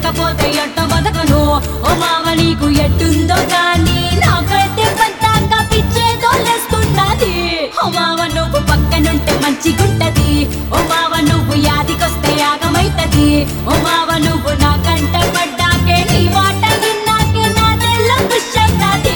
లేకపోతే ఎట్ట బతకను ఓ మావ నీకు ఎట్టుందో కానీ నాకైతే పంతాక పిచ్చేదో లేస్తున్నది ఓ మావ నువ్వు పక్కనుంటే మంచిగుంటది ఓ మావ నువ్వు యాదికొస్తే యాగమైతది ఓ మావ నువ్వు నా కంట పడ్డాకే నీ మాట విన్నాకే నా తెల్ల ఖుష్ అవుతాది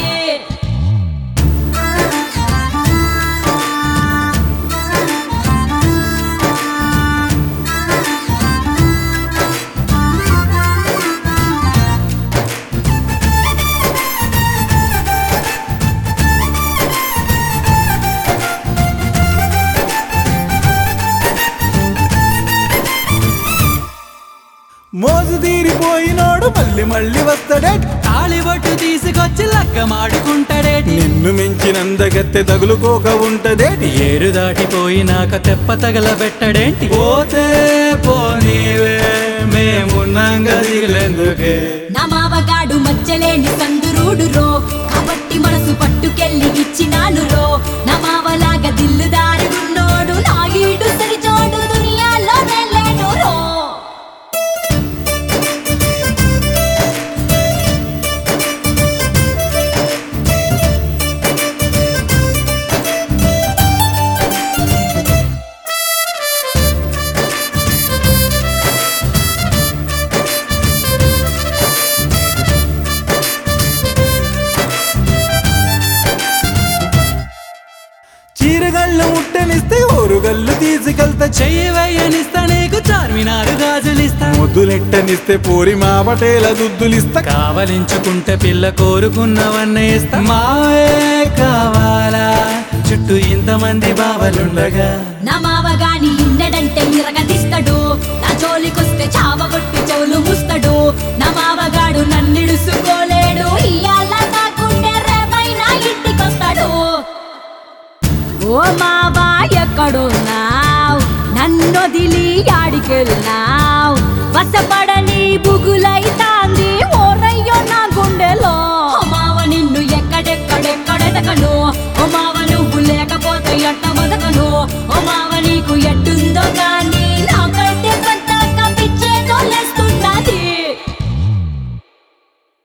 మోజు తీరిపోయినోడు మళ్ళీ మళ్ళీ వస్తాడే తాళిబొట్టు తీసుకొచ్చి లక్క మాడుకుంటాడేటి నిన్ను మించినందగత్తె తగులుకోక ఉంటదేటి ఏరు దాటిపోయినాక తెప్ప తగలబెట్టడేంటి పోతే పోనీవే మేమున్నాంగా దిగులేందుకే నా మావగాడు మచ్చలేని సందురుడు రో కాబట్టి మనసు పట్టుకెళ్ళి ఇచ్చినాను రో నా మావలాగా దిల్లుదారి ఉన్నోడు నా ఈడు సరిచోడు దునియాలో లేడు రో చీరగళ్ళు ముట్టనిస్తే ఊరుగల్లు తీసుకెళ్తా చెయ్యి వేయనిస్తా నీకు చార్మినారు గాజులిస్తా ముద్దులెట్టనిస్తే పోరి మావటేల దుద్దులిస్తా కావలించుకుంటే పిల్ల కోరుకున్నవన్నీ ఇస్తా మావే కావాలా చుట్టూ ఇంతమంది బావలుండగా నా మావగాని ఇన్నడంటే ఇరగదీస్తాడు నా జోలికొస్తే చావగొట్టి చెవులు ముస్తాడు నా మావగాడు నన్నిడుసుకోలేడు ఇయ్యాల నా గుండె రేపైనా ఇంటికొస్తాడు ఓ మావా ఎక్కడున్నావ్ నన్నొదిలి ఆడికెళ్ళినావ్ వసపడని బుక్